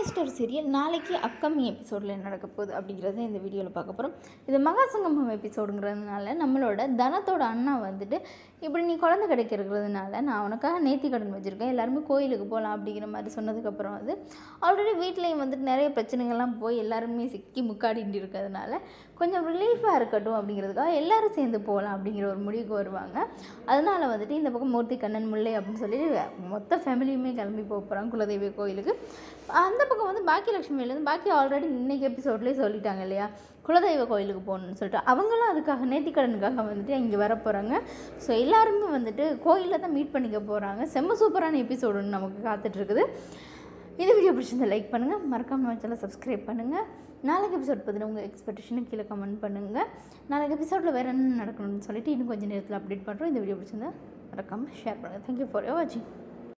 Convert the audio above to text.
minister serial நாளைக்கு upcoming எபிசோடில் என்ன நடக்க போகுது அப்படிங்கிறத இந்த வீடியோவில் பார்க்க போகிறோம் இது மகாசங்கமம் எபிசோடுங்கிறதுனால நம்மளோட தனத்தோட அண்ணா வந்துட்டு இப்படி நீ குழந்தை கிடைக்கிறதுனால நான் உனக்காக நேர்த்தி கடன் வச்சுருக்கேன் எல்லாருமே கோயிலுக்கு போகலாம் அப்படிங்கிற மாதிரி சொன்னதுக்கப்புறம் வந்து ஆல்ரெடி வீட்லேயும் வந்துட்டு நிறைய பிரச்சனைகள்லாம் போய் எல்லாருமே சிக்கி முக்காடிட்டு இருக்கிறதுனால கொஞ்சம் ரிலீஃபாக இருக்கட்டும் அப்படிங்கிறதுக்காக எல்லாரும் சேர்ந்து போகலாம் அப்படிங்கிற ஒரு முடிவுக்கு வருவாங்க அதனால் வந்துட்டு இந்த பக்கம் மூர்த்தி கண்ணன் முல்லை அப்படின்னு சொல்லி மொத்த ஃபேமிலியுமே கிளம்பி போக போகிறாங்க குலதெய்வ கோயிலுக்கு அந்த பக்கம் வந்து பாக்கியலட்சுமியிலேருந்து பாக்கி ஆல்ரெடி இன்னைக்கு எபிசோட்லேயே சொல்லிட்டாங்க இல்லையா குலதெய்வ கோயிலுக்கு போகணும்னு சொல்லிட்டு அவங்களும் அதுக்காக நேர்த்திக்கடனுக்காக வந்துட்டு இங்கே வர போகிறாங்க ஸோ எல்லாருமே வந்துட்டு கோயிலில் தான் மீட் பண்ணிக்க போகிறாங்க செம்ம சூப்பரான எபிசோடுன்னு நமக்கு காத்துட்ருக்குது இந்த வீடியோ பிடிச்சிருந்தா லைக் பண்ணுங்கள் மறக்காமல் சேனல் சப்ஸ்கிரைப் பண்ணுங்கள் நாளைக்கு எபிசோட் பற்றின உங்கள் எக்ஸ்பெக்டேஷனை கீழே கமெண்ட் பண்ணுங்கள் நாளைக்கு எபிசோடில் வேறு என்ன நடக்கணும்னு சொல்லிட்டு இன்னும் கொஞ்சம் நேரத்தில் அப்டேட் பண்ணுறோம் இந்த வீடியோ பிடிச்சிருந்தா மறக்காமல் ஷேர் பண்ணுங்கள் தேங்க்யூ ஃபார் வாட்சிங்